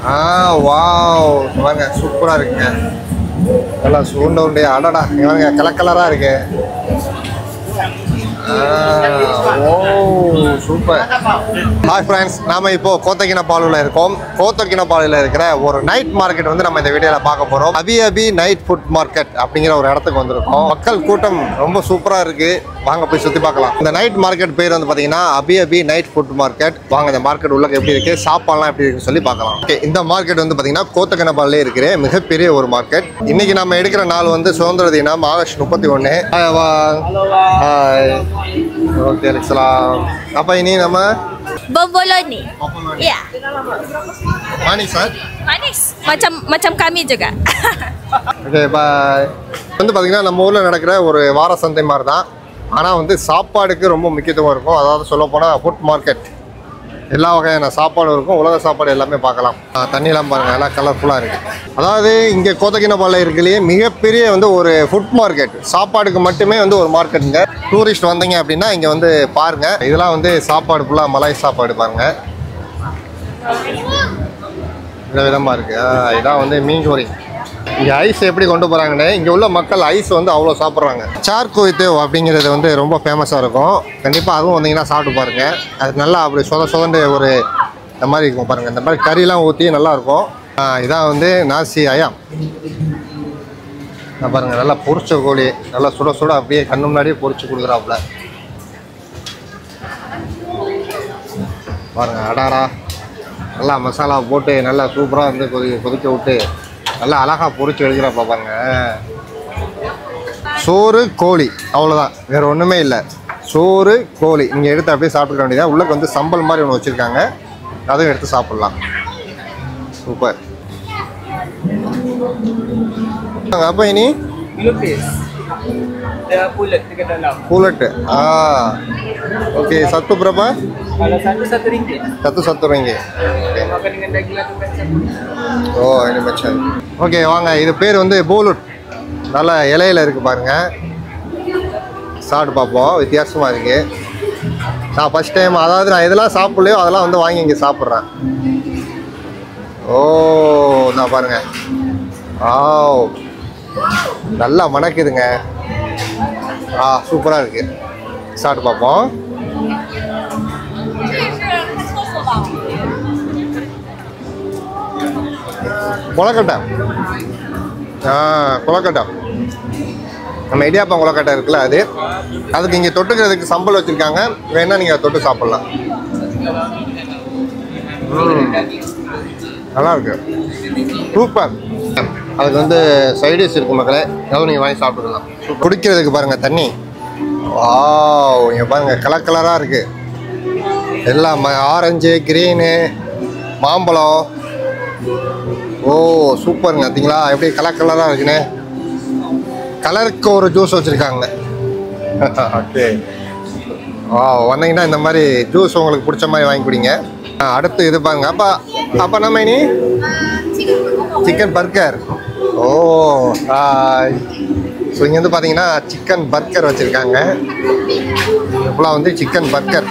ஆ wow பாருங்க சூப்பராக இருக்குங்க நல்லா சூண்ட உண்டே அடடா இங்க பாருங்க கலர் கலராக இருக்கு ஆ, ஓ சூப்பர் ஹாய் ஃப்ரெண்ட்ஸ் நாம இப்போ கோத்தகினப்பாலுல இருக்கோம் கோத்தகினப்பாலுல இருக்கிற ஒரு நைட் மார்க்கெட் வந்து நம்ம இந்த வீடியோல பார்க்க போறோம் Api Api night food market அப்படிங்கிற ஒரு இடத்துக்கு வந்திருக்கோம் மக்கள் கூட்டம் ரொம்ப சூப்பரா இருக்கு வாங்க போய் சுத்தி பார்க்கலாம் இந்த நைட் மார்க்கெட் பேர் வந்து பாத்தீங்கன்னா Api Api night food market வாங்க இந்த மார்க்கெட் உள்ள எப்படி இருக்கு சாப்பாடுலாம் எப்படி இருக்குன்னு சொல்லி பார்க்கலாம் ஓகே இந்த மார்க்கெட் வந்து பாத்தீங்கன்னா கோத்தகினப்பாலே இருக்கிற மிகப்பெரிய ஒரு மார்க்கெட் இன்னைக்கு நம்ம எடுக்கிற நாள் வந்து சுதந்திர தினம் ஆகஸ்ட் முப்பத்தி ஒன்று ஹாய் ஓகே அலிஸ்லாம் அப்போ இனி நம்ம Bomboloni. Ya, மாணி சார் manis. Macam macam kami juga. Okay பாய் வந்து பார்த்தீங்கன்னா நம்ம ஊரில் நடக்கிற ஒரு வார சந்தை மாதிரி தான் ஆனால் வந்து சாப்பாடுக்கு ரொம்ப முக்கியத்துவம் இருக்கும் அதாவது சொல்ல போனால் ஃபுட் மார்க்கெட் எல்லா வகையான சாப்பாடும் இருக்கும் உலக சாப்பாடு எல்லாமே பார்க்கலாம் ஆ, தண்ணியெல்லாம் பாருங்கள் எல்லாம் கலர்ஃபுல்லாக இருக்குது அதாவது இங்கே கோத்தகினப்பாளையம் இருக்குல்லையே மிகப்பெரிய வந்து ஒரு ஃபுட் மார்க்கெட் சாப்பாடுக்கு மட்டுமே வந்து ஒரு மார்க்கெட்டுங்க டூரிஸ்ட் வந்தீங்க அப்படின்னா இங்கே வந்து பாருங்கள் இதெல்லாம் வந்து சாப்பாடு ஃபுல்லாக மலாய் சாப்பாடு பாருங்கள் வித விதமாக இருக்குது இதான் வந்து மீன் கோரி இங்கே ஐஸ் எப்படி கொண்டு போகிறாங்கன்னு இங்கே உள்ள மக்கள் ஐஸ் வந்து அவ்வளோ சாப்பிட்றாங்க சார் குவித்து அப்படிங்கிறது வந்து ரொம்ப ஃபேமஸாக இருக்கும் கண்டிப்பாக அதுவும் வந்தீங்கன்னா சாப்பிட்டு பாருங்கள் அது நல்லா அப்படி சொத சொதண்டு ஒரு இந்த மாதிரி இருக்கும் பாருங்கள் இந்த மாதிரி கறிலாம் ஊற்றி நல்லாயிருக்கும் இதான் வந்து நாசி அயாம் நான் பாருங்கள் நல்லா பொரிச்ச கோழி நல்லா சுட சுட அப்படியே கண்ணு முன்னாடியே பொரிச்சு கொடுக்குறாப்புல பாருங்க அடாரா நல்லா மசாலா போட்டு நல்லா சூப்பராக வந்து கொதி கொதிக்க விட்டு நல்லா அழகாக பொரிச்சு எடுக்கிறப்ப பாருங்க சோறு கோழி அவ்வளோதான் வேற ஒன்றுமே இல்லை சோறு கோழி நீங்கள் எடுத்து அப்படியே சாப்பிட்டுக்க வேண்டியதான் உள்ளக்கு வந்து சம்பல் மாதிரி ஒன்று வச்சுருக்காங்க அதையும் எடுத்து சாப்பிட்லாம் சூப்பர் அப்போ இனி Lupis. Dia pulut dekat dalam. பூலட்டு ஆ ஓகே சத்து பிரபா Kalau satu satu ringgit. சத்து சத்துறீங்க Dia makan dengan daging atau macam ஓ இனிமேச்சல் ஓகே வாங்க இது பேர் வந்து போலுட் நல்ல இலையில இருக்கு பாருங்க சாப்பிட்டு பார்ப்போம் வித்தியாசமாக இருக்கு நான் ஃபஸ்ட் டைம் அதாவது நான் எதெல்லாம் சாப்பிடலையோ அதெல்லாம் வந்து வாங்கி இங்கே சாப்பிட்றேன் ஓ நான் பாருங்க ஆவ் நல்லா மணக்குதுங்க ஆ சூப்பராக இருக்கு சாப்பிட்டு பார்ப்போம் கொலக்கட்டை ஆ கொலக்கட்டை நம்ம இடியாப்பம் கொலக்கட்டை இருக்குல்ல அது அதுக்கு இங்கே தொட்டுக்கிறதுக்கு சம்பல் வச்சுருக்காங்க வேணால் நீங்கள் தொட்டு சாப்பிட்லாம் ம். நல்லா இருக்கு சூப்பர் அதுக்கு வந்து சைடிஷ் இருக்கு மக்களே அதுவும் நீங்கள் வாங்கி சாப்பிட்டுக்கலாம் குடிக்கிறதுக்கு பாருங்கள் தண்ணி வாவ் இங்கே பாருங்கள் கலர் கலராக இருக்குது எல்லாம் ஆரஞ்சு க்ரீனு மாம்பழம் ஓ சூப்பருங்க பார்த்தீங்களா எப்படி கலர் கலராக இருக்குன்னு கலருக்கு ஒரு ஜூஸ் வச்சுருக்காங்க ஓகே ஆ வந்தீங்கன்னா இந்த மாதிரி ஜூஸ் உங்களுக்கு பிடிச்ச மாதிரி வாங்கி குடிங்க ஆ, அடுத்து இது பாருங்க அப்பா அப்பா நம்ம இனி சிக்கன் பர்கர் ஓ ஹாய் ஸோ இங்கே வந்து பார்த்தீங்கன்னா சிக்கன் பர்கர் வச்சுருக்காங்க ஃபுல்லாக வந்து சிக்கன் பர்கர்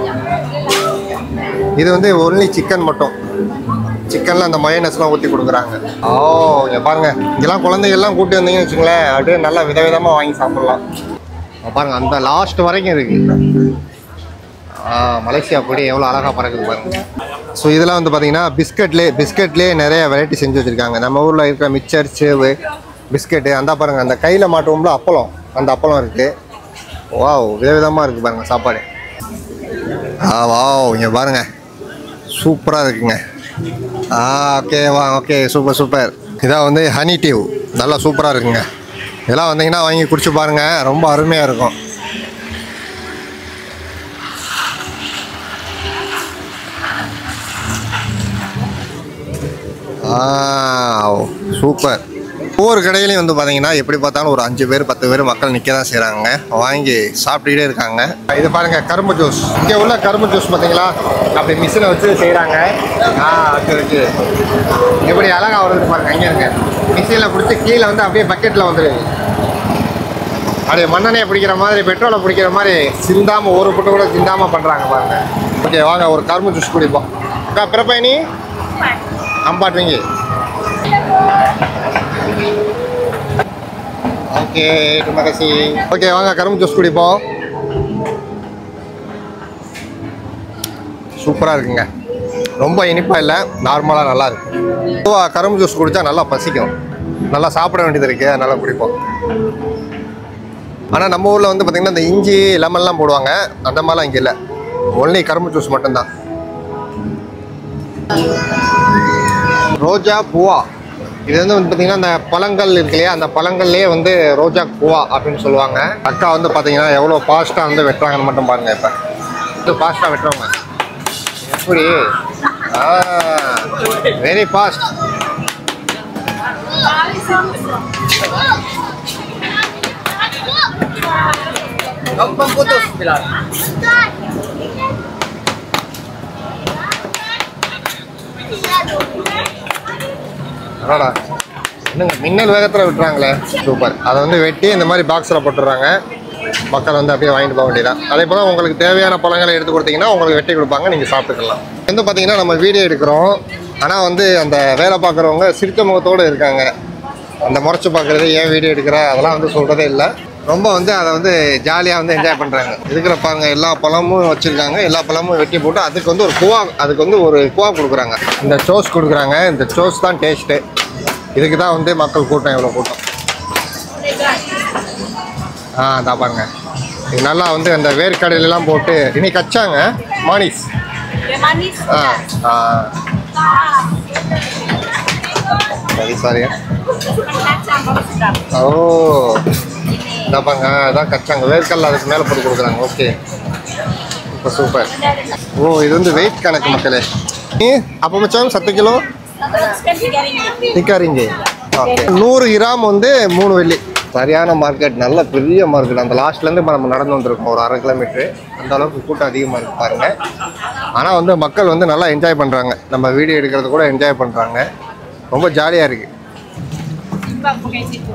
இது வந்து ஒன்லி சிக்கன் மட்டும் சிக்கனில் அந்த மயோனஸ்லாம் ஊற்றி கொடுக்குறாங்க ஓ இங்கே பாருங்க இங்கெல்லாம் குழந்தைகள்லாம் கூட்டி வந்தீங்கன்னு வச்சுங்களேன் அப்படியே நல்லா விதவிதமாக வாங்கி சாப்பிட்லாம் இங்க பாருங்க அந்த லாஸ்ட் வரைக்கும் இருக்கு ஆ மலேசியா பொடி எவ்வளோ அழகாக பறக்குது பாருங்க ஸோ இதெல்லாம் வந்து பார்த்தீங்கன்னா பிஸ்கட்லேயே பிஸ்கட்லேயே நிறைய வெரைட்டி செஞ்சு வச்சுருக்காங்க நம்ம ஊரில் இருக்கிற மிக்சர் சேவு பிஸ்கெட்டு அந்த பாருங்க அந்த கையில் மாட்டுவோம்ல அப்பளம் அந்த அப்பளம் இருக்குது வாவ் விதவிதமாக இருக்குது பாருங்க சாப்பாடு ஆ வாவ் இங்கே பாருங்க சூப்பராக இருக்குங்க ஆ ஓகே வா ஓகே சூப்பர் சூப்பர் இதான் வந்து ஹனி டியூ நல்லா சூப்பராக இருக்குங்க இதெல்லாம் வந்தீங்கன்னா வாங்கி குடிச்சு பாருங்க ரொம்ப அருமையாக இருக்கும் ஆ சூப்பர் ஒவ்வொரு கடையிலையும் வந்து பார்த்தீங்கன்னா எப்படி பார்த்தாலும் ஒரு அஞ்சு பேர் பத்து பேர் மக்கள் நிற்க தான் செய்கிறாங்க வாங்கி சாப்பிட்டுக்கிட்டே இருக்காங்க இது பாருங்க கரும்பு ஜூஸ் இங்கே உள்ள கரும்பு ஜூஸ் பார்த்தீங்களா அப்படி மிஷினை வச்சு செய்கிறாங்க ஆ ஓகே ஓகே எப்படி அழகா வருது பாருங்க இங்கே இருங்க மிஷினில் பிடிச்சி கீழே வந்து அப்படியே பக்கெட்டில் வந்துடுது அப்படியே மண்ணெண்ணெயை பிடிக்கிற மாதிரி பெட்ரோலை பிடிக்கிற மாதிரி சிந்தாமல் ஒரு புட்டு கூட சிந்தாமல் பண்ணுறாங்க பாருங்க ஓகே வாங்க ஒரு கரும்பு ஜூஸ் குடிப்போம் அக்கா பிறப்பயணி empat ringgit. Oke, terima kasih. Oke, வாங்க கரும்பு ஜூஸ் குடிப்போம் சூப்பராக இருக்குங்க ரொம்ப இனிப்பாக இல்லை நார்மலாக நல்லா இருக்கு பொதுவாக கரும்பு ஜூஸ் குடித்தா நல்லா பசிக்கும் நல்லா சாப்பிட வேண்டியது இருக்குது நல்லா குடிப்போம் ஆனால் நம்ம ஊரில் வந்து பார்த்திங்கன்னா இந்த இஞ்சி லெமன்லாம் போடுவாங்க அந்த மாதிரிலாம் இங்கே இல்லை ஒன்லி கரும்பு ஜூஸ் மட்டும்தான் ரோஜா பூவா இது வந்து வந்து பார்த்தீங்கன்னா அந்த பழங்கள் இருக்கு இல்லையா அந்த பழங்கள்லேயே வந்து ரோஜா பூவா அப்படின்னு சொல்லுவாங்க அக்கா வந்து பார்த்தீங்கன்னா எவ்வளோ ஃபாஸ்ட்டாக வந்து வெட்டுறாங்கன்னு மட்டும் பாருங்க இப்போ ஃபாஸ்ட்டாக வெட்டுறவங்க எப்படி very fast Gampang putus, Pilar. அடாடா என்னங்க மின்னல் வேகத்தில் விட்டுறாங்களே சூப்பர் அதை வந்து வெட்டி இந்த மாதிரி பாக்ஸில் போட்டுடுறாங்க மக்கள் வந்து அப்படியே வாங்கிட்டு போக வேண்டியதான் அதே போல் உங்களுக்கு தேவையான பழங்களை எடுத்து கொடுத்தீங்கன்னா உங்களுக்கு வெட்டி கொடுப்பாங்க நீங்கள் சாப்பிட்டுக்கலாம் வந்து பார்த்தீங்கன்னா நம்ம வீடியோ எடுக்கிறோம் ஆனால் வந்து அந்த வேலை பார்க்குறவங்க சிரித்த முகத்தோடு இருக்காங்க அந்த முறைச்சு பார்க்குறது ஏன் வீடியோ எடுக்கிற அதெல்லாம் வந்து சொல்கிறதே இல்லை ரொம்ப வந்து அதை வந்து ஜாலியாக வந்து என்ஜாய் பண்ணுறாங்க இருக்கிற பாருங்க எல்லா பழமும் வச்சுருக்காங்க எல்லா பழமும் வெட்டி போட்டு அதுக்கு வந்து ஒரு குவா அதுக்கு வந்து ஒரு குவா கொடுக்குறாங்க இந்த சோஸ் கொடுக்குறாங்க இந்த சோஸ் தான் டேஸ்ட்டு இதுக்கு தான் வந்து மக்கள் கூட்டம் எவ்வளோ கூட்டம் ஆ அதா பாருங்க இது நல்லா வந்து அந்த வேர்க்கடையிலலாம் போட்டு இன்னைக்கு கச்சாங்க மானிஸ் Yang manis. ஆ ஆ சரி சாரி Kacang baru sedap. ஓ இதா பாருங்க அதான் கச்சாங்க வேர்க்கடல அதுக்கு மேலே போட்டு கொடுக்குறாங்க ஓகே சூப்பர் சூப்பர் ஓ இது வந்து வெயிட் கணக்கு மக்களே நீ அப்போ மச்சான் சத்து kilo Satu sekian tiga ringgit. நிக்காரிங்க ஓகே நூறு கிராம் வந்து மூணு வெள்ளி சரியான மார்க்கெட் நல்ல பெரிய மார்க்கெட் அந்த லாஸ்ட்லேருந்து இப்போ நம்ம நடந்து வந்திருக்கோம் ஒரு அரை கிலோமீட்ரு அந்த அளவுக்கு கூட்டம் அதிகமாக இருக்கு பாருங்க ஆனால் வந்து மக்கள் வந்து நல்லா என்ஜாய் பண்ணுறாங்க நம்ம வீடியோ எடுக்கிறது கூட என்ஜாய் பண்ணுறாங்க ரொம்ப ஜாலியாக இருக்குது Bang pakai situ.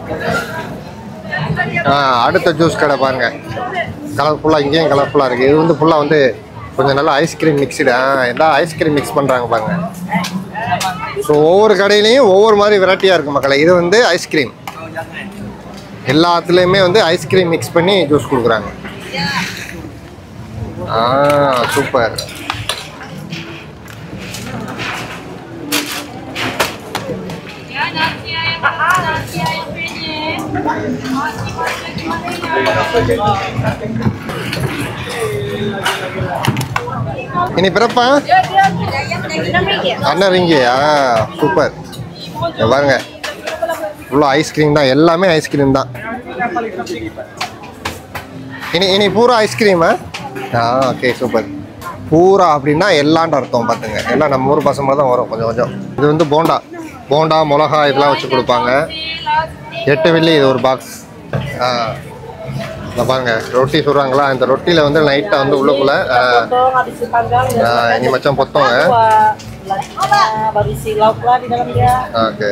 ஆ அடுத்த ஜூஸ் கடை பாருங்க கலர்ஃபுல்லாக இங்கேயும் கலர்ஃபுல்லாக இருக்குது இது வந்து ஃபுல்லாக வந்து கொஞ்சம் நல்லா ஐஸ்கிரீம் மிக்ஸ்டு ஆ எல்லாம் ஐஸ்கிரீம் மிக்ஸ் பண்ணுறாங்க பாருங்க ஸோ ஒவ்வொரு கடையிலையும் ஒவ்வொரு மாதிரி வெரைட்டியாக இருக்கும் மக்களே இது வந்து ஐஸ்கிரீம் எல்லாத்துலேயுமே வந்து ஐஸ்கிரீம் மிக்ஸ் பண்ணி ஜூஸ் கொடுக்குறாங்க ஆ சூப்பர் இனி பிறப்பா Enam ringgit. அண்ணன் ரிங்கி ஆ சூப்பர் இங்க பாருங்க ஃபுல்லாக ஐஸ்கிரீம் தான் எல்லாமே ஐஸ்கிரீம் தான் இனி இனி பூரா ஐஸ்கிரீமா ஆ ஓகே சூப்பர் பூரா அப்படின்னா எல்லான்ற அர்த்தம் பார்த்துங்க எல்லாம் நம்ம ஊர் பசங்க தான் வரும் கொஞ்சம் கொஞ்சம் இது வந்து போண்டா போண்டா மிளகா இதெல்லாம் வச்சு கொடுப்பாங்க எட்டு வெள்ளி இது ஒரு பாக்ஸ் ஆ இதை பாருங்க ரொட்டி சுடுறாங்களா இந்த ரொட்டியில் வந்து லைட்டாக வந்து உள்ளுக்குள்ளே potong habis dipanggang ya. இனி மச்சான் பொத்தவங்க Nah, baru isi lauk lah di dalam dia. Okay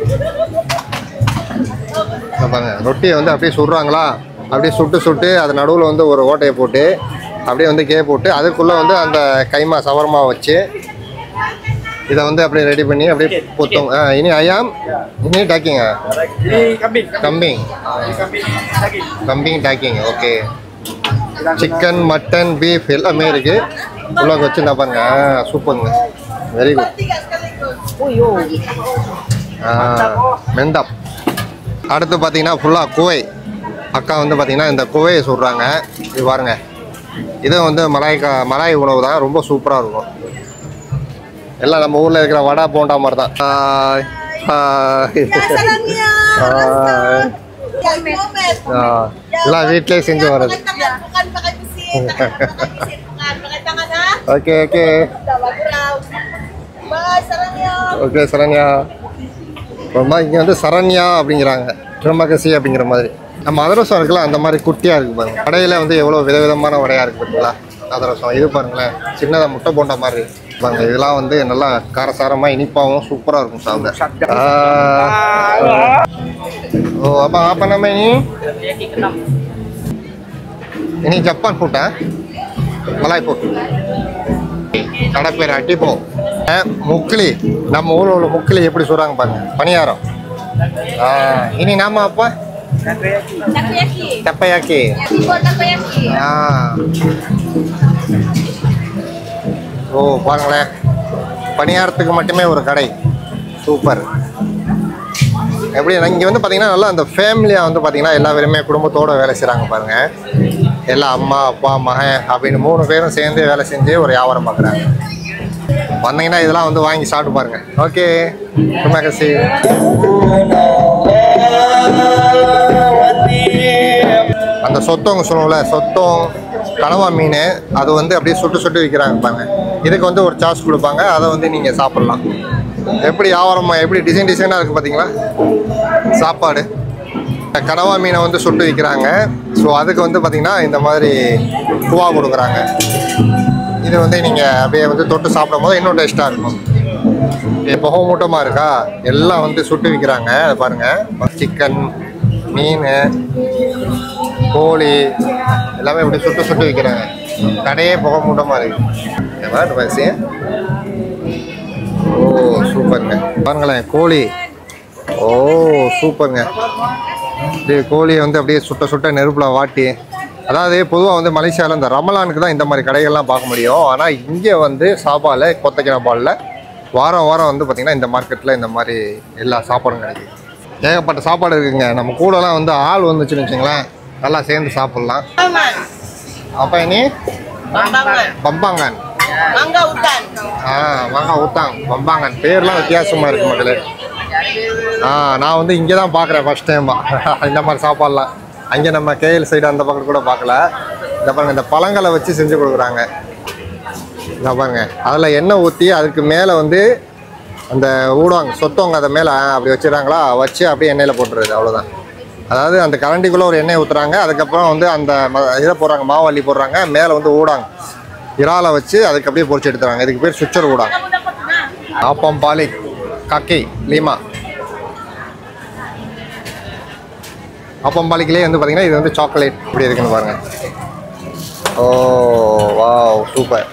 இங்க பாருங்க ரொட்டியை வந்து அப்படியே சுடுறாங்களா அப்படியே சுட்டு சுட்டு அது நடுவில் வந்து ஒரு ஓட்டையை போட்டு அப்படியே வந்து கே போட்டு அதுக்குள்ளே வந்து அந்த கைமா சவர்மா வச்சு இதை வந்து அப்படியே ரெடி பண்ணி அப்படியே பொத்தும் ஆ இனி ஐயாம் இனி டாக்கிங்க Ini kambing. கம்பிங் Ini kambing daging. கம்பிங் டாக்கிங் ஓகே சிக்கன் மட்டன் பீஃப் எல்லாமே இருக்கு உள்ள வச்சு நான் பாருங்க சூப்பருங்க வெரி குட் Oh yo. ஆ, மெந்தப் அடுத்து பார்த்தீங்கன்னா ஃபுல்லாக குவை அக்கா வந்து பார்த்தீங்கன்னா இந்த குவையை சுடுறாங்க இது பாருங்க இது வந்து மலாய் கா மலாய் உணவு தான் ரொம்ப சூப்பராக இருக்கும் எல்லாம் நம்ம ஊரில் இருக்கிற வடை போண்டா மாதிரி தான் ஹாய், ஹாய். ஹாய். ஆ, எல்லாம் வீட்டிலே செஞ்சு வர்றது Bukan pakai mesin, bukan pakai tangan ha. Okay okay Udah bagus lah. Bye, sarangnya. Okay சரண்யா ரொம்ப இங்கே வந்து சரண்யா அப்படிங்கிறாங்க திரும்பகசி அப்படிங்கிற மாதிரி நம்ம அதிரசம் இருக்குல்ல அந்த மாதிரி குட்டியாக இருக்கு பாருங்க கடையில் வந்து எவ்வளோ விதவிதமான வடையாக இருக்கு பார்த்தீங்களா அதிரசம் இது பாருங்களேன் சின்னதாக முட்டை போண்ட மாதிரி இருக்கு. பாருங்க இதெல்லாம் வந்து நல்லா காரசாரமாக இனிப்பாகவும் சூப்பராக இருக்கும் சாப்பிட ஆ. ஓ அப்போ apa namanya ini ini Japan food ah Malay food கடை பேர் அட்டிப்போ அஹ், முக்கிலி நம்ம ஊரில் உள்ள முக்கிலி எப்படி சொல்கிறாங்க பாருங்க பணியாரம் ஆ, இனி நாம அப்பா Takoyaki. தப்பையாக்கி Yaki buat takoyaki. ஆ ஓ பாருங்களேன் பணியாரத்துக்கு மட்டுமே ஒரு கடை சூப்பர் எப்படி இங்கே வந்து பார்த்தீங்கன்னா நல்லா அந்த ஃபேமிலியாக வந்து பார்த்தீங்கன்னா எல்லா பேருமே குடும்பத்தோடு வேலை செய்கிறாங்க பாருங்கள் எல்லா அம்மா அப்பா மகன் அப்படின்னு மூணு பேரும் சேர்ந்து வேலை செஞ்சு ஒரு வியாபாரம் பார்க்குறாங்க வந்தீங்கன்னா இதெல்லாம் வந்து வாங்கி சாப்பிட்டு பாருங்க ஓகே சும்மா கசி அந்த சொத்தவங்க சொல்லுவோம்ல சொத்தம் கனவா மீன் அது வந்து அப்படியே சுட்டு சுட்டு விற்கிறாங்க பாருங்க இதுக்கு வந்து ஒரு சார்ஜ் கொடுப்பாங்க அதை வந்து நீங்கள் சாப்பிட்லாம் எப்படி வியாபாரமா எப்படி டிசைன் டிசைனாக இருக்குது பார்த்தீங்களா சாப்பாடு கனவா மீனை வந்து சுட்டு விற்கிறாங்க ஸோ அதுக்கு வந்து பார்த்தீங்கன்னா இந்த மாதிரி பூவா கொடுக்குறாங்க இது வந்து நீங்கள் அப்படியே வந்து தொட்டு சாப்பிடும் போது இன்னும் டேஸ்ட்டாக இருக்கும் இது புகை மூட்டமாக இருக்கா எல்லாம் வந்து சுட்டு விற்கிறாங்க அதை பாருங்கள் சிக்கன் மீன் கோழி எல்லாமே இப்படி சுட்டு சுட்டு விற்கிறாங்க கடையே புகை மூட்டமாக இருக்கு எவ்வளோ பசி ஓ சூப்பருங்க பாருங்களேன் கோழி ஓ சூப்பருங்க இது கோழியை வந்து அப்படியே சுட்ட சுட்ட நெருப்பில் வாட்டி அதாவது பொதுவாக வந்து மலேசியாவில் இந்த ரமலானுக்கு தான் இந்த மாதிரி கடைகள்லாம் பார்க்க முடியும் ஆனால் இங்கே வந்து சாப்பாவில் கொத்தக்கிணப்பாலில் வாரம் வாரம் வந்து பார்த்திங்கன்னா இந்த மார்க்கெட்டில் இந்த மாதிரி எல்லா சாப்பாடும் கிடைக்குது ஏகப்பட்ட சாப்பாடு இருக்குங்க நம்ம கூடலாம் வந்து ஆள் வந்துச்சுன்னு வச்சுங்களேன் நல்லா சேர்ந்து சாப்பிட்லாம் அப்போ இனி Bambangan. பம்பாங்கன் Mangga hutan. ஆ மாங்காய் ஊத்தாங் பம்பாங்கன் பேர்லாம் வித்தியாசமாக இருக்கு மக்களே ஆ நான் வந்து இங்கே தான் பார்க்குறேன் ஃபஸ்ட் டைமாக இந்த மாதிரி சாப்பாடெலாம் அங்கே நம்ம கேஎல் சைடு அந்த பக்கம் கூட பார்க்கல இந்த பாருங்க இந்த பழங்களை வச்சு செஞ்சு கொடுக்குறாங்க இந்த பாருங்க அதில் எண்ணெய் ஊற்றி அதுக்கு மேலே வந்து அந்த ஊடுவாங்க சொத்தவங்க அதை மேலே அப்படி வச்சிடறாங்களா வச்சு அப்படியே எண்ணெயில் போட்டுருது அவ்வளோதான் அதாவது அந்த கரண்டிக்குள்ளே ஒரு எண்ணெய் ஊற்றுறாங்க அதுக்கப்புறம் வந்து அந்த ம- இதை போடுறாங்க மாவள்ளி போடுறாங்க மேலே வந்து ஊடாங்க இறாலை வச்சு அதுக்கு அப்படியே பொரிச்சு எடுத்துறாங்க இதுக்கு பேர் சுச்சர் ஊடாங்க ஆப்பம் பாலிக் கக்கி லீமா ஆப்பம் பாலிக்லேயே வந்து பார்த்தீங்கன்னா இது வந்து சாக்லேட் இப்படி இருக்குன்னு பாருங்க ஓ வாவ் சூப்பர்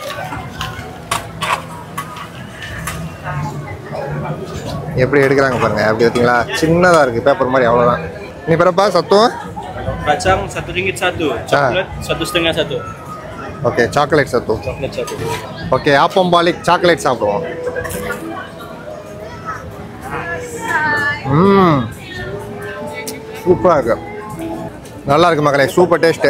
எப்படி எடுக்கிறாங்க பாருங்க அப்படி பார்த்தீங்களா சின்னதாக இருக்குது பேப்பர் மாதிரி அவ்வளோதான் நீ பிறப்பா சத்துவம் Kacang satu ringgit satu, coklat satu setengah satu, okay chocolate சத்து coklat satu. ஓகே ஆப்பம் பாலிக் சாக்லேட் சாப்பிடுவோம் ம் சூப்பராக இருக்கு நல்லா இருக்கு மக்களே சூப்பர் டேஸ்ட்டு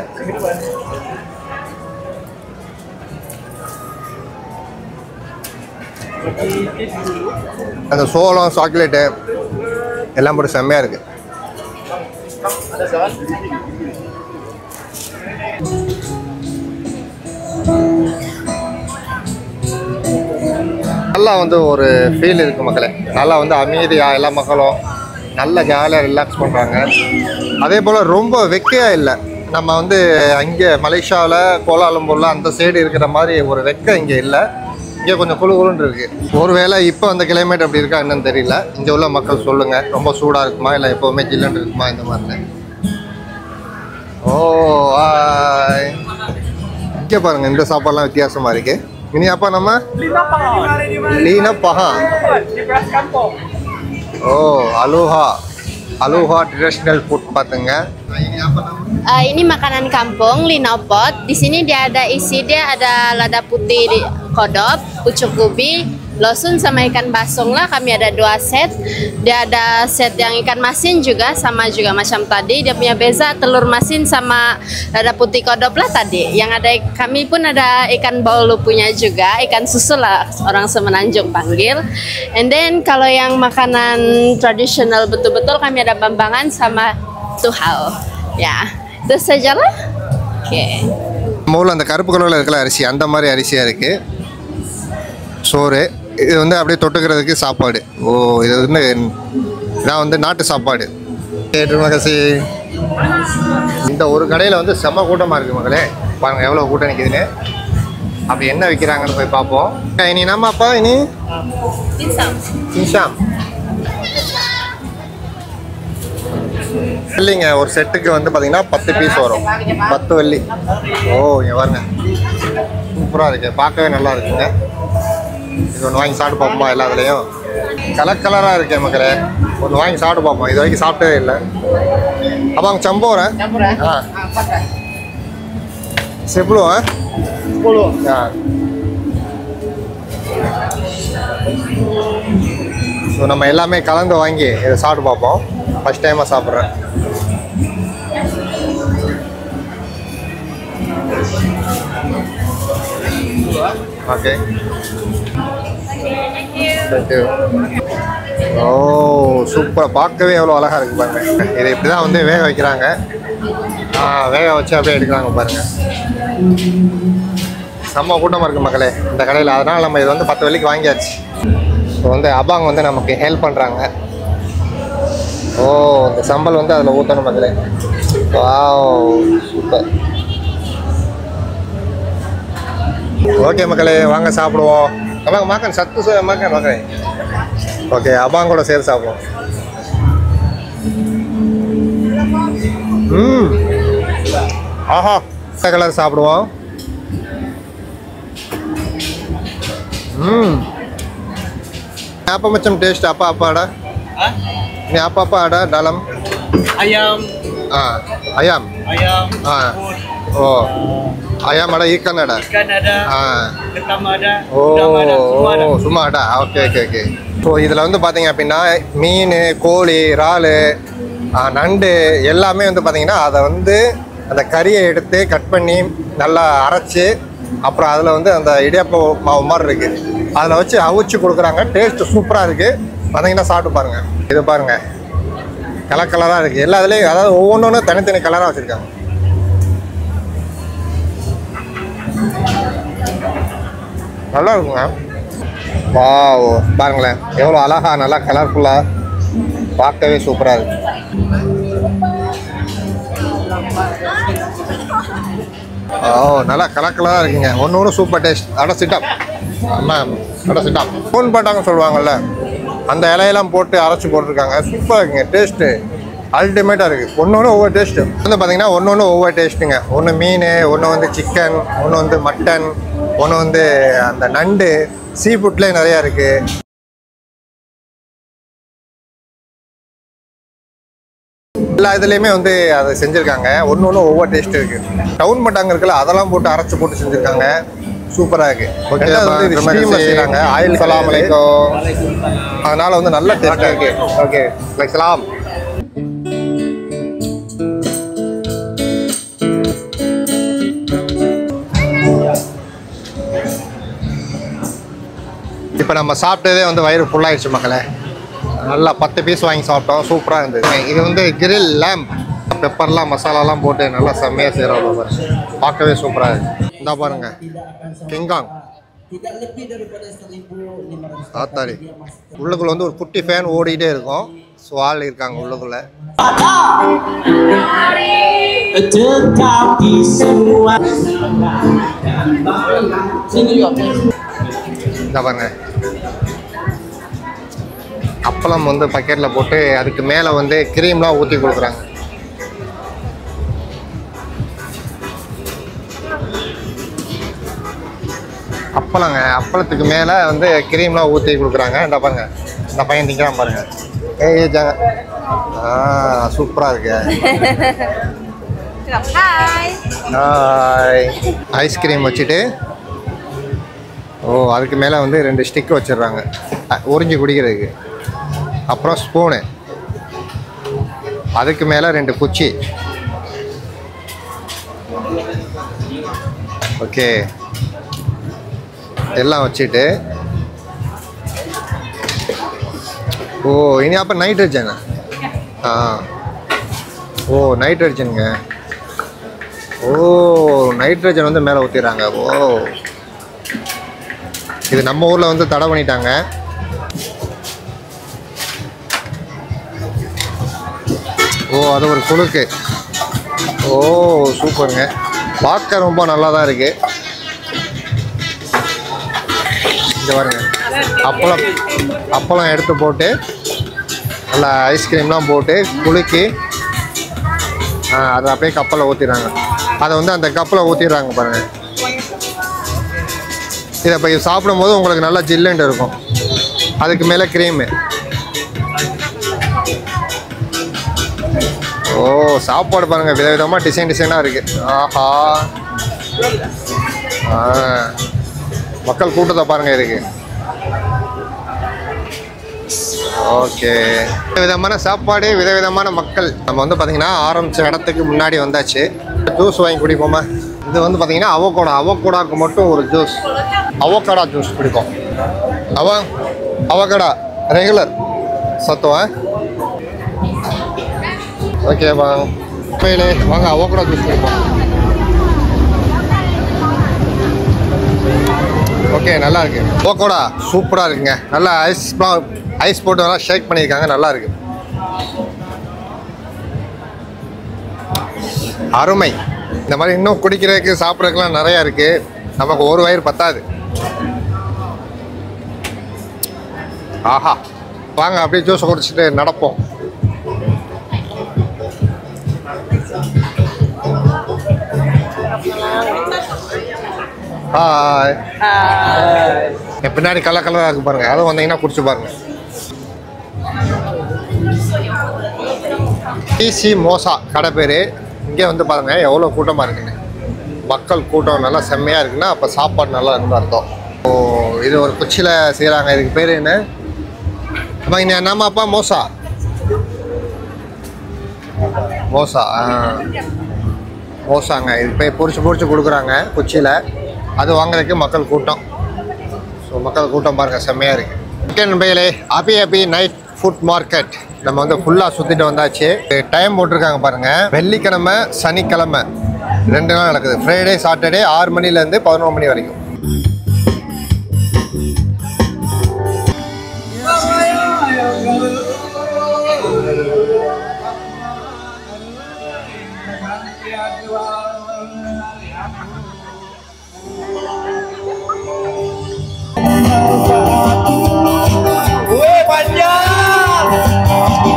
அந்த சோளம் சாக்லேட்டு எல்லாம் போட்டு செம்மையாக இருக்கு நல்லா வந்து ஒரு ஃபீல் இருக்குது மக்களே நல்லா வந்து அமைதியாக எல்லா மக்களும் நல்ல ஜாலியாக ரிலாக்ஸ் பண்ணுறாங்க அதே போல் ரொம்ப வெக்கையாக இல்லை நம்ம வந்து அங்கே மலேசியாவில் கோலாலம்பூரில் அந்த சைடு இருக்கிற மாதிரி ஒரு வெக்கை இங்கே இல்லை இங்கே கொஞ்சம் குளு குளுன்னு இருக்குது ஒருவேளை இப்போ அந்த கிளைமேட் அப்படி இருக்கா என்னன்னு தெரியல இங்கே உள்ள மக்கள் சொல்லுங்கள் ரொம்ப சூடாக இருக்குமா இல்லை எப்போவுமே ஜில்லுன்னு இருக்குமா இந்த மாதிரி ஓ ஆய் இங்கே பாருங்க இந்த சாப்பாடுலாம் வித்தியாசமாக இருக்கு இனி அப்பா நம்ம லீனா பஹா Di beras kampung. ஓ அலுஹா அலுஹா ட்ரெடிஷ்னல் ஃபுட் பார்த்துங்க இனி அப்பா நம்ம Uh, ini makanan kampung linopot. Di sini dia ada isi dia ada lada putih di- kodok, pucuk ubi, losun sama ikan basong lah. Kami ada dua set. Dia ada set yang ikan masin juga sama juga macam tadi. Dia punya beza telur masin sama lada putih kodok lah tadi. Yang ada kami pun ada ikan bolu punya juga, ikan susu lah orang Semenanjung panggil. And then kalau yang makanan tradisional betul-betul kami ada bambangan sama tuhau. Ya, itu sajalah. Oke. நம்ம ஊரில் அந்த கருப்பு கலரில் இருக்கிற அரிசி அந்த மாதிரி அரிசியாக இருக்குது சோறு இது வந்து அப்படியே தொட்டுக்கிறதுக்கு சாப்பாடு ஓ இது வந்து இதான் வந்து நாட்டு சாப்பாடு கேட்டு மகசி இந்த ஒரு கடையில் வந்து செம்ம கூட்டமாக இருக்குது மகளே பாருங்கள் எவ்வளோ கூட்டம் நிற்குதுன்னு அப்படி என்ன விற்கிறாங்கன்னு போய் பார்ப்போம் இனி நம்ம அப்பா இனி சின்சாம் இல்லைங்க ஒரு செட்டுக்கு வந்து பார்த்தீங்கன்னா பத்து பீஸ் வரும் பத்து வெள்ளி ஓ இங்கே பாருங்க சூப்பராக இருக்கு பார்க்கவே நல்லா இருக்குங்க இது இருக்கு ஒன்று வாங்கி சாப்பிட்டு பார்ப்போமா எல்லாத்துலேயும் கலர் கலராக இருக்கே மக்களே ஒன்று வாங்கி சாப்பிட்டு பார்ப்போம் இது வரைக்கும் சாப்பிட்டதே இல்லை அப்போ அங்கே சம்போரேன் ஆ செப்புளோ ஆ ஆ ஸோ நம்ம எல்லாமே கலந்து வாங்கி இதை சாப்பிட்டு பார்ப்போம் ஃபஸ்ட் டைமாக சாப்பிட்றேன் ஓகே தேங்க்யூ ஓ சூப்பர் பார்க்கவே எவ்வளோ அழகாக இருக்குது பாருங்க இதை இப்படி தான் வந்து வேக வைக்கிறாங்க ஆ வேக வச்சு அப்படியே எடுக்கிறாங்க பாருங்க செம்ம கூட்டமாக இருக்குது மக்களே இந்த கடையில் அதனால் நம்ம இது வந்து பத்து வெள்ளிக்கு வாங்கியாச்சு ஸோ வந்து அபாங் வந்து நமக்கு ஹெல்ப் பண்ணுறாங்க ஓ இந்த சம்பல் வந்து அதில் ஊற்றணும் மக்களே வாவ் சூப்பர் ஓகே மக்களே வாங்க சாப்பிடுவோம் அப்பாங்க மாக்கன் சத்து சோ மாக்கன் மக்களே ஓகே அப்பாங்க கூட சேர்த்து சாப்பிடுவோம் ம் ஆஹா கலர் சாப்பிடுவோம் ம் apa macam taste apa apa ada Hah? ini apa apa ada dalam Ayam, ah ayam ayam, Ah. rumput, oh ayam ada ikan ada ikan ada, ah ketam ada, ஓ udang ada, semua ada. ஓ சும்மா அடா okay okay okay so இதில் வந்து பார்த்தீங்க அப்படின்னா மீன் கோழி இறால் ஆ, நண்டு எல்லாமே வந்து பார்த்தீங்கன்னா அதை வந்து அந்த கறியை எடுத்து கட் பண்ணி நல்லா அரைச்சி அப்புறம் அதில் வந்து அந்த இடியாப்ப மாவு மாதிரி இருக்குது அதில் வச்சு அவிச்சு கொடுக்குறாங்க டேஸ்ட்டு சூப்பராக இருக்குது பார்த்தீங்கன்னா சாப்பிட்டு பாருங்கள் இது பாருங்கள் கலர் கலராக இருக்குது எல்லா இதுலேயும் அதாவது ஒவ்வொன்றும் தனித்தனி கலராக வச்சுருக்காங்க நல்லா இருக்குங்க வாவ் பாருங்களேன் எவ்வளோ அழகா நல்லா கலர்ஃபுல்லாக பார்க்கவே சூப்பராக இருக்கு ஓ நல்லா கலர் கலராக இருக்குங்க ஒன்று ஒன்று சூப்பர் டேஸ்ட் அட சிட்டாப் ஆமாம் அட சிட்டாப் ஃபோன் பாட்டாங்க சொல்லுவாங்கல்ல அந்த இலையெல்லாம் போட்டு அரைச்சி போட்டிருக்காங்க சூப்பராக இருக்குங்க டேஸ்ட்டு அல்டிமேட்டாக இருக்குது ஒன்று ஒன்று ஒவ்வொரு டேஸ்ட்டு வந்து பார்த்தீங்கன்னா ஒன்று ஒன்று ஒவ்வொரு டேஸ்ட்டுங்க ஒன்று மீன் ஒன்று வந்து சிக்கன் ஒன்று வந்து மட்டன் ஒன்று வந்து அந்த நண்டு சீ ஃபுட்லேயே நிறையா இருக்குது எல்லா இதுலேயுமே வந்து அதை செஞ்சுருக்காங்க ஒன்று ஒன்று ஒவ்வொரு டேஸ்ட் இருக்குது டவுன் மட்டாங்க இருக்குல்ல அதெல்லாம் போட்டு அரைச்சி போட்டு செஞ்சுருக்காங்க சூப்பராக இருக்குது ஓகே வந்து இது ஸ்டீமில் செய்கிறாங்க ஆயில் சலாம் அலைக்கும் அதனால வந்து நல்ல டேஸ்ட்டாக இருக்கு ஓகே லைக் சலாம் இப்போ நம்ம சாப்பிட்டதே வந்து வயிறு ஃபுல்லாகிடுச்சு மக்களே நல்லா பத்து பீஸ் வாங்கி சாப்பிட்டோம் சூப்பராக இருந்தது இது வந்து கிரில் லேம்ப் பெப்பர்லாம் மசாலாலாம் போட்டு நல்லா செம்மையாக செய்கிறோம் பார்க்கவே சூப்பராக இருக்கு இந்த பாருங்க கிங்காங் ஆத்தாடி உள்ளுக்குள்ள வந்து ஒரு குட்டி ஃபேன் ஓடிட்டே இருக்கும் ஸோ ஆள் இருக்காங்க உள்ளுக்குள்ள Tetapi semua இந்த பாருங்க அப்பளம் வந்து பக்கெட்டில் போட்டு அதுக்கு மேலே வந்து க்ரீம்லாம் ஊற்றி கொடுக்குறாங்க அப்பளங்க அப்பளத்துக்கு மேலே வந்து க்ரீம்லாம் ஊற்றி கொடுக்குறாங்க இந்த பாருங்க இந்த பையன் திங்கிறான் பாருங்க ஏய் ஜாங்க ஆ சூப்பராக இருக்கு Hai. ஹாய் ஐஸ்கிரீம் வச்சுட்டு ஓ அதுக்கு மேலே வந்து ரெண்டு ஸ்டிக் வச்சிடுறாங்க அ- உறிஞ்சி குடிக்கிறதுக்கு அப்புறம் ஸ்பூனு அதுக்கு மேலே ரெண்டு குச்சி ஓகே எல்லாம் வச்சுட்டு ஓ இனி அப்போ நைட்ரஜன் ஆ ஓ நைட்ரஜனுங்க ஓ நைட்ரஜன் வந்து மேலே ஊற்றிடுறாங்க ஓ இது நம்ம ஊரில் வந்து தடை பண்ணிட்டாங்க ஓ அது ஒரு குழுக்கு ஓ சூப்பருங்க பார்க்க ரொம்ப நல்லா தான் இருக்கு இங்க பாருங்க அப்பளம் அப்பளம் எடுத்து போட்டு நல்லா ஐஸ்கிரீம்லாம் போட்டு குலுக்கி ஆ, அதை அப்படியே கப்பலில் ஊற்றிடுறாங்க அதை வந்து அந்த கப்பலில் ஊற்றிடுறாங்க பாருங்க இதை இப்போ சாப்பிடும் போது உங்களுக்கு நல்லா ஜில்லுன்ட்டு இருக்கும் அதுக்கு மேலே க்ரீமு ஓ சாப்பாடு பாருங்கள் விதவிதமாக டிசைன் டிசைனாக இருக்குது ஆஹா ஆ மக்கள் கூட்டத்தை பாருங்கள் இதுக்கு ஓகே விதமான சாப்பாடு விதவிதமான மக்கள் நம்ம வந்து பார்த்தீங்கன்னா ஆரம்பித்த இடத்துக்கு முன்னாடி வந்தாச்சு ஜூஸ் வாங்கி குடிப்போமா இது வந்து பார்த்தீங்கன்னா அவக்கோடா அவக்கோடாக்கு மட்டும் ஒரு ஜூஸ் அவக்கடா ஜூஸ் குடிப்போம் அவ அவக்கடா ரெகுலர் சத்துவம் ஓகே வாங்க உண்மையிலே வாங்க அவக்கடா ஜூஸ் குடிப்போம் ஓகே நல்லா இருக்கு அவக்கோடா சூப்பராக இருக்குங்க நல்லா ஐஸ் ஐஸ் போட்டு நல்லா ஷேக் பண்ணியிருக்காங்க நல்லா இருக்கு அருமை இந்த மாதிரி இன்னும் குடிக்கிறதுக்கு சாப்பிட்றதுக்குலாம் நிறையா இருக்கு நமக்கு ஒரு வயிறு பத்தாது ஆஹா வாங்க அப்படியே ஜூஸை குடிச்சிட்டு நடப்போம் ஹாய் என் பின்னாடி கலர் கலராக இருக்கு பாருங்க அதுவும் வந்தீங்கன்னா குடிச்சு பாருங்க டிசி மோசா கடை பேர் இங்கே வந்து பாருங்க எவ்வளோ கூட்டமாக இருக்குன்னு மக்கள் கூட்டம் நல்லா செம்மையாக இருக்குன்னா அப்போ சாப்பாடு நல்லா இருக்குன்னு அர்த்தம் ஓ இது ஒரு குச்சியில் செய்கிறாங்க இதுக்கு பேர் என்ன அம்மா இங்க என்னம்மாப்பா மோசா மோசா ஆ மோசாங்க இது போய் பொரிச்சு பொரிச்சு கொடுக்குறாங்க குச்சியில் அது வாங்குறதுக்கு மக்கள் கூட்டம் ஸோ மக்கள் கூட்டம் பாருங்கள் செம்மையாக இருக்குது ஓகே நண்பர்களே Api Api night food market நம்ம வந்து ஃபுல்லாக சுற்றிட்டு வந்தாச்சு டைம் போட்டிருக்காங்க பாருங்கள் வெள்ளிக்கிழமை சனிக்கிழமை ரெண்டு நாள் நடக்குது ஃப்ரைடே சாட்டர்டே ஆறு மணிலேருந்து பதினோரு மணி வரைக்கும் Woi, panjang!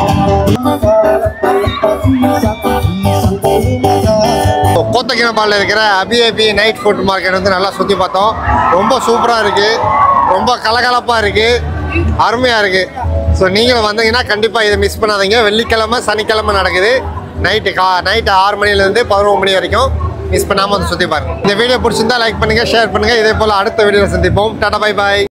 கோத்தகினபாலில் இருக்கிற Api Api night food market வந்து நல்லா சுற்றி பார்த்தோம் ரொம்ப சூப்பராக இருக்குது ரொம்ப கலகலப்பாக இருக்குது அருமையாக இருக்குது ஸோ நீங்களும் வந்தீங்கன்னா கண்டிப்பாக இதை மிஸ் பண்ணாதீங்க வெள்ளிக்கிழமை சனிக்கிழமை நடக்குது நைட்டு கா நைட்டு ஆறு மணிலேருந்து பதினோரு மணி வரைக்கும் மிஸ் பண்ணாமல் வந்து சுற்றி பாருங்க இந்த வீடியோ பிடிச்சிருந்தா லைக் பண்ணுங்கள் ஷேர் பண்ணுங்கள் இதே போல் அடுத்த வீடியோவில் சந்திப்போம் டாடா பை பாய்